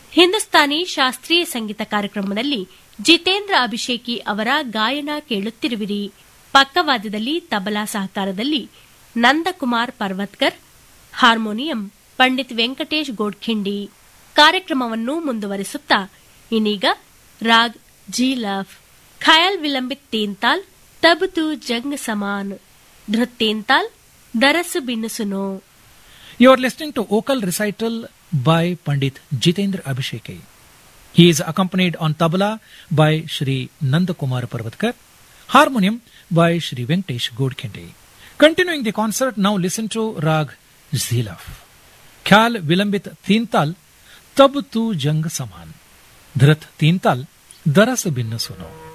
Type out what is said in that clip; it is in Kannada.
ಹಿಂದೂಸ್ತಾನಿ ಶಾಸ್ತ್ರೀಯ ಸಂಗೀತ ಕಾರ್ಯಕ್ರಮದಲ್ಲಿ ಜಿತೇಂದ್ರ ಅಭಿಷೇಕಿ ಅವರ ಗಾಯನ ಕೇಳುತ್ತಿರುವಿರಿ ಪಕ್ಕವಾದ್ಯದಲ್ಲಿ ತಬಲಾ ಸಹಕಾರದಲ್ಲಿ ನಂದಕುಮಾರ್ ಪರ್ವತ್ಕರ್ ಹಾರ್ಮೋನಿಯಂ ಪಂಡಿತ್ ವೆಂಕಟೇಶ್ ಗೋಡ್ಖಿಂಡಿ ಕಾರ್ಯಕ್ರಮವನ್ನು ಮುಂದುವರಿಸುತ್ತಾ ಇನ್ನೀಗ ರಾಗ್ ಜಿ ಲಫ್ ಖಯಾಲ್ ವಿಲಂಬಿತ್ ತೇಂತಾಲ್ ತಬ್ ತು ಜಂಗ್ ಸಮಾನ್ ಧೃತ್ ತೇಂತಾಲ್ ದರಸ್ ಬಿನ್ ಸುನೋ You are listening to vocal recital by Pandit Jitendra Abhisheki. He is accompanied on tabla by Shri Nandakumar Parvatkar, harmonium by Shri Venkatesh Godkhindi. Continuing the concert, now listen to Rag Zilaf. Khyal Vilambit Tintal Tab Tu Jang Saman. Dhrat Tintal Daras Bin Suno.